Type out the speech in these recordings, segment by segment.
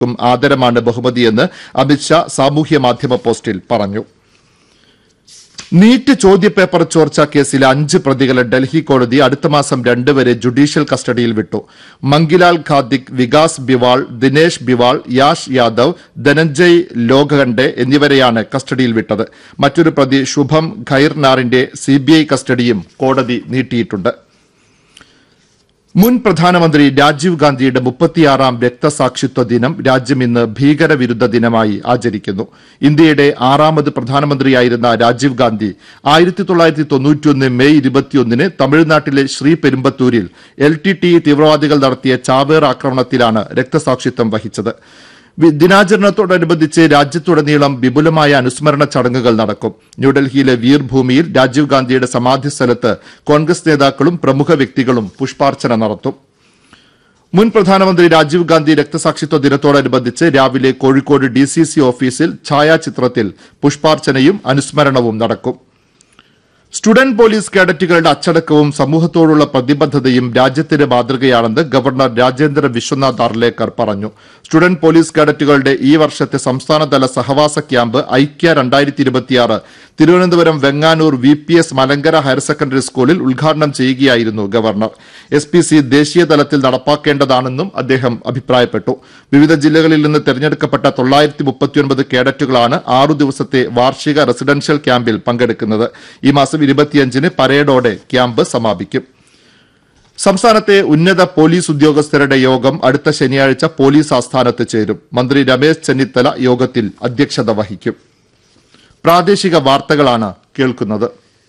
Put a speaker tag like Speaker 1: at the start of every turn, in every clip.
Speaker 1: ക്കും ആദരമാണ് ബഹുമതിയെന്ന് അമിത്ഷാ സാമൂഹ്യ മാധ്യമ പോസ്റ്റിൽ പറഞ്ഞു നീറ്റ് ചോദ്യപേപ്പർ ചോർച്ച കേസിലെ അഞ്ച് പ്രതികളെ ഡൽഹി കോടതി അടുത്ത മാസം രണ്ട് വരെ ജുഡീഷ്യൽ കസ്റ്റഡിയിൽ വിട്ടു മങ്കിലാൽ ഖാദിക് വികാസ് ബിവാൾ ദിനേശ് ബിവാൾ യാഷ് യാദവ് ധനഞ്ജയ് ലോകഖണ്ഡെ എന്നിവരെയാണ് കസ്റ്റഡിയിൽ വിട്ടത് മറ്റൊരു പ്രതി ശുഭം ഖൈർനാറിന്റെ സിബിഐ കസ്റ്റഡിയും കോടതി നീട്ടിയിട്ടുണ്ട് മുൻ പ്രധാനമന്ത്രി രാജീവ് ഗാന്ധിയുടെ മുപ്പത്തിയാറാം രക്തസാക്ഷിത്വ ദിനം രാജ്യം ഇന്ന് ഭീകരവിരുദ്ധ ദിനമായി ആചരിക്കുന്നു ഇന്ത്യയുടെ ആറാമത് പ്രധാനമന്ത്രിയായിരുന്ന രാജീവ് ഗാന്ധി ആയിരത്തി തൊള്ളായിരത്തി തൊണ്ണൂറ്റിയൊന്ന് മെയ് ഇരുപത്തിയൊന്നിന് തമിഴ്നാട്ടിലെ ശ്രീപെരുമ്പത്തൂരിൽ എൽ ടി ടി തീവ്രവാദികൾ നടത്തിയ ചാവേർ ആക്രമണത്തിലാണ് രക്തസാക്ഷിത്വം വഹിച്ചത് വി- ദിനാചരണത്തോടനുബന്ധിച്ച് രാജ്യത്തുടനീളം വിപുലമായ അനുസ്മരണ ചടങ്ങുകൾ നടക്കും ന്യൂഡൽഹിയിലെ വീർഭൂമിയിൽ രാജീവ് ഗാന്ധിയുടെ സമാധി സ്ഥലത്ത് കോൺഗ്രസ് നേതാക്കളും പ്രമുഖ വ്യക്തികളും പുഷ്പാർച്ചന നടത്തും മുൻ പ്രധാനമന്ത്രി രാജീവ് ഗാന്ധി രക്തസാക്ഷിത്വ ദിനത്തോടനുബന്ധിച്ച് രാവിലെ കോഴിക്കോട് ഡി സി സി ഓഫീസിൽ ഛായാചിത്രത്തിൽ പുഷ്പാർച്ചനയും അനുസ്മരണവും നടക്കും സ്റ്റുഡന്റ് പോലീസ് കേഡറ്റുകളുടെ അച്ചടക്കവും സമൂഹത്തോടുള്ള പ്രതിബദ്ധതയും രാജ്യത്തിന് മാതൃകയാണെന്ന് ഗവർണർ രാജേന്ദ്ര വിശ്വനാഥ് അർലേക്കർ പറഞ്ഞു സ്റ്റുഡന്റ് പോലീസ് കേഡറ്റുകളുടെ ഈ വർഷത്തെ സംസ്ഥാനതല സഹവാസ ക്യാമ്പ് ഐക്യ രണ്ടായിരത്തി ഇരുപത്തിയാറ് Thiruvananthapuram Venganoor V P S Malankara higher secondary സ്കൂളിൽ ഉദ്ഘാടനം ചെയ്യുകയായിരുന്നു ഗവർണർ എസ് പി സി ദേശീയ തലത്തിൽ നടപ്പാക്കേണ്ടതാണെന്നും അദ്ദേഹം അഭിപ്രായപ്പെട്ടു വിവിധ ജില്ലകളിൽ നിന്ന് തെരഞ്ഞെടുക്കപ്പെട്ട തൊള്ളായിരത്തി മുപ്പത്തിയൊൻപത് കേഡറ്റുകളാണ് ആറു ദിവസത്തെ വാർഷിക റെസിഡൻഷ്യൽ ക്യാമ്പിൽ പങ്കെടുക്കുന്നത് ഈ മാസം ഇരുപത്തിയഞ്ചിന് പരേഡോടെ ക്യാമ്പ് സമാപിക്കും സംസ്ഥാനത്തെ ഉന്നത പോലീസ് ഉദ്യോഗസ്ഥരുടെ യോഗം അടുത്ത ശനിയാഴ്ച പോലീസ് ആസ്ഥാനത്ത് ചേരും മന്ത്രി രമേശ് ചെന്നിത്തല യോഗത്തിൽ അധ്യക്ഷത വഹിക്കും പ്രാദേശിക വാർത്തകളാണ് കേൾക്കുന്നത്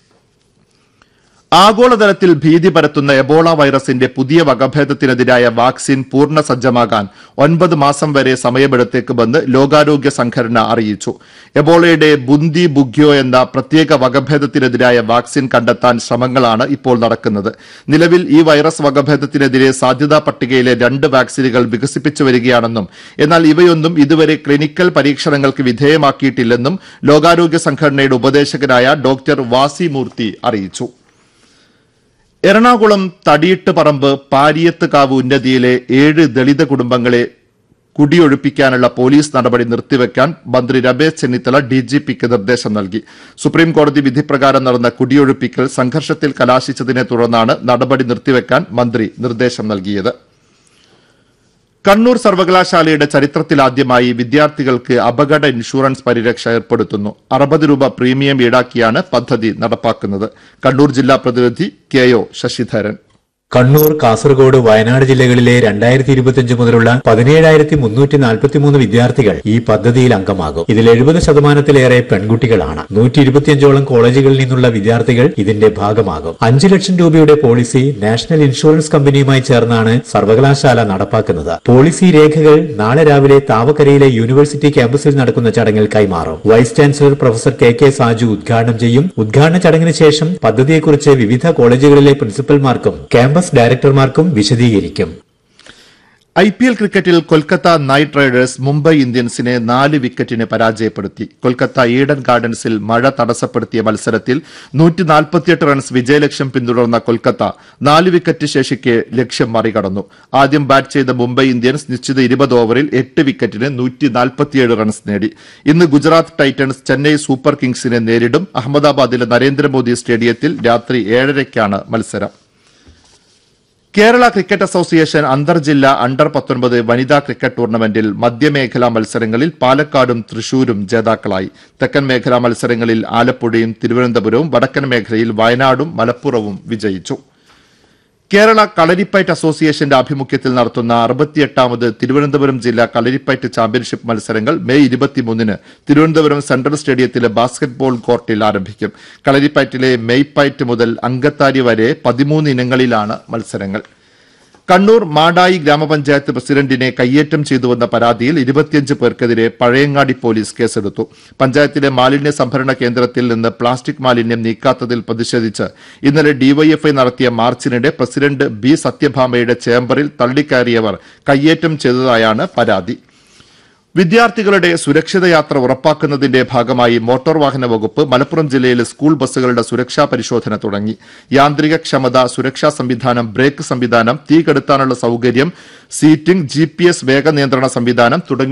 Speaker 1: ആഗോളതലത്തിൽ ഭീതി പരത്തുന്ന എബോള വൈറസിന്റെ പുതിയ വകഭേദത്തിനെതിരായ വാക്സിൻ പൂർണ്ണ സജ്ജമാകാൻ ഒൻപത് മാസം വരെ സമയമെടുത്തേക്കുമെന്ന് ലോകാരോഗ്യ സംഘടന അറിയിച്ചു എബോളയുടെ ബുന്തി ബുഗ്യോ എന്ന പ്രത്യേക വകഭേദത്തിനെതിരായ വാക്സിൻ കണ്ടെത്താൻ ശ്രമങ്ങളാണ് ഇപ്പോൾ നടക്കുന്നത് നിലവിൽ ഈ വൈറസ് വകഭേദത്തിനെതിരെ സാധ്യതാ പട്ടികയിലെ രണ്ട് വാക്സിനുകൾ വികസിപ്പിച്ചു വരികയാണെന്നും എന്നാൽ ഇവയൊന്നും ഇതുവരെ ക്ലിനിക്കൽ പരീക്ഷണങ്ങൾക്ക് വിധേയമാക്കിയിട്ടില്ലെന്നും ലോകാരോഗ്യ സംഘടനയുടെ ഉപദേശകനായ ഡോക്ടർ വാസി മൂർത്തി അറിയിച്ചു എറണാകുളം തടിയിട്ട് പറമ്പ് പാരിയത്തുകാവ് ഉന്നതിയിലെ ഏഴ് ദളിത് കുടുംബങ്ങളെ കുടിയൊഴിപ്പിക്കാനുള്ള പോലീസ് നടപടി നിർത്തിവെക്കാൻ മന്ത്രി രമേശ് ചെന്നിത്തല ഡിജിപിക്ക് നിർദ്ദേശം നൽകി സുപ്രീം കോടതി വിധിപ്രകാരം നടന്ന കുടിയൊഴിപ്പിക്കൽ സംഘർഷത്തിൽ കലാശിച്ചതിനെ തുടർന്നാണ് നടപടി നിർത്തിവെക്കാൻ മന്ത്രി നിർദ്ദേശം നൽകിയത് കണ്ണൂർ സർവകലാശാലയുടെ ചരിത്രത്തിലാദ്യമായി വിദ്യാർത്ഥികൾക്ക് അപകട ഇൻഷുറൻസ് പരിരക്ഷ ഏർപ്പെടുത്തുന്നു അറുപത് രൂപ പ്രീമിയം ഈടാക്കിയാണ് പദ്ധതി നടപ്പാക്കുന്നത് കണ്ണൂർ ജില്ലാ പ്രതിനിധി കെ ഒ ശശിധരൻ
Speaker 2: കണ്ണൂർ കാസർഗോഡ് വയനാട് ജില്ലകളിലെ രണ്ടായിരത്തി ഇരുപത്തിയഞ്ച് മുതലുള്ള പതിനേഴായിരത്തി മുന്നൂറ്റി നാൽപ്പത്തിമൂന്ന് വിദ്യാർത്ഥികൾ ഈ പദ്ധതിയിൽ അംഗമാകും ഇതിൽ എഴുപത് ശതമാനത്തിലേറെ പെൺകുട്ടികളാണ് നൂറ്റി ഇരുപത്തിയഞ്ചോളം കോളേജുകളിൽ നിന്നുള്ള വിദ്യാർത്ഥികൾ ഇതിന്റെ ഭാഗമാകും അഞ്ചു ലക്ഷം രൂപയുടെ പോളിസി നാഷണൽ ഇൻഷുറൻസ് കമ്പനിയുമായി ചേർന്നാണ് സർവകലാശാല നടപ്പാക്കുന്നത് പോളിസി രേഖകൾ നാളെ രാവിലെ താവക്കരയിലെ യൂണിവേഴ്സിറ്റി ക്യാമ്പസിൽ നടക്കുന്ന ചടങ്ങിൽ കൈമാറും vice chancellor professor K K Saju ഉദ്ഘാടനം ചെയ്യും ഉദ്ഘാടന ചടങ്ങിന് ശേഷം പദ്ധതിയെക്കുറിച്ച് വിവിധ കോളേജുകളിലെ പ്രിൻസിപ്പൽമാർക്കും ക്യാമ്പസ് ഡയറക്ടർമാർക്കും വിശദീകരിക്കും
Speaker 1: ഐ പി എൽ ക്രിക്കറ്റിൽ കൊൽക്കത്ത നൈറ്റ് റൈഡേഴ്സ് മുംബൈ ഇന്ത്യൻസിനെ നാല് വിക്കറ്റിന് പരാജയപ്പെടുത്തി കൊൽക്കത്ത ഈഡൻ ഗാർഡൻസിൽ മഴ തടസ്സപ്പെടുത്തിയ മത്സരത്തിൽ നൂറ്റി നാൽപ്പത്തിയെട്ട് റൺസ് വിജയലക്ഷ്യം പിന്തുടർന്ന കൊൽക്കത്ത നാല് വിക്കറ്റ് ശേഷിക്കെ ലക്ഷ്യം മറികടന്നു ആദ്യം ബാറ്റ് ചെയ്ത മുംബൈ ഇന്ത്യൻസ് നിശ്ചിത ഇരുപത് ഓവറിൽ എട്ട് വിക്കറ്റിന് നൂറ്റി നാൽപ്പത്തിയേഴ് റൺസ് നേടി ഇന്ന് ഗുജറാത്ത് ടൈറ്റൻസ് ചെന്നൈ സൂപ്പർ കിങ്സിനെ നേരിടും അഹമ്മദാബാദിലെ നരേന്ദ്രമോദി സ്റ്റേഡിയത്തിൽ രാത്രി ഏഴരയ്ക്കാണ് മത്സരം കേരള ക്രിക്കറ്റ് അസോസിയേഷൻ അന്തർജില്ലാ അണ്ടർ പത്തൊൻപത് വനിതാ ക്രിക്കറ്റ് ടൂർണമെന്റിൽ മധ്യമേഖലാ മത്സരങ്ങളിൽ പാലക്കാടും തൃശൂരും ജേതാക്കളായി തെക്കൻ മേഖലാ മത്സരങ്ങളിൽ ആലപ്പുഴയും തിരുവനന്തപുരവും വടക്കൻ മേഖലയിൽ വയനാടും മലപ്പുറവും വിജയിച്ചു കേരള കളരിപ്പയറ്റ് അസോസിയേഷന്റെ ആഭിമുഖ്യത്തിൽ നടത്തുന്ന അറുപത്തിയെട്ടാമത് തിരുവനന്തപുരം ജില്ലാ കളരിപ്പയറ്റ് ചാമ്പ്യൻഷിപ്പ് മത്സരങ്ങൾ മെയ് ഇരുപത്തിമൂന്നിന് തിരുവനന്തപുരം സെൻട്രൽ സ്റ്റേഡിയത്തിലെ ബാസ്കറ്റ്ബോൾ കോർട്ടിൽ ആരംഭിക്കും കളരിപ്പയറ്റിലെ മെയ്പയറ്റ് മുതൽ അങ്കത്താരി വരെ പതിമൂന്ന് ഇനങ്ങളിലാണ് മത്സരങ്ങൾ കണ്ണൂർ മാടായി ഗ്രാമപഞ്ചായത്ത് പ്രസിഡന്റിനെ കയ്യേറ്റം ചെയ്തുവെന്ന പരാതിയിൽ ഇരുപത്തിയഞ്ച് പേർക്കെതിരെ പഴയങ്ങാടി പോലീസ് കേസെടുത്തു പഞ്ചായത്തിലെ മാലിന്യ സംഭരണ കേന്ദ്രത്തിൽ നിന്ന് പ്ലാസ്റ്റിക് മാലിന്യം നീക്കാത്തതിൽ പ്രതിഷേധിച്ച് ഇന്നലെ ഡിവൈഎഫ്ഐ നടത്തിയ മാർച്ചിനിടെ പ്രസിഡന്റ് ബി സത്യഭാമയുടെ ചേംബറിൽ തള്ളിക്കയറിയവർ കയ്യേറ്റം ചെയ്തതായാണ് പരാതി വിദ്യാർത്ഥികളുടെ സുരക്ഷിത യാത്ര ഉറപ്പാക്കുന്നതിന്റെ ഭാഗമായി മോട്ടോർ വാഹന വകുപ്പ് മലപ്പുറം ജില്ലയിലെ സ്കൂൾ ബസ്സുകളുടെ സുരക്ഷാ പരിശോധന തുടങ്ങി യാന്ത്രിക ക്ഷമത സുരക്ഷാ സംവിധാനം ബ്രേക്ക് സംവിധാനം തീ കെടുത്താനുള്ള സൌകര്യം സീറ്റിംഗ് ജി വേഗ നിയന്ത്രണ സംവിധാനം തുടങ്ങി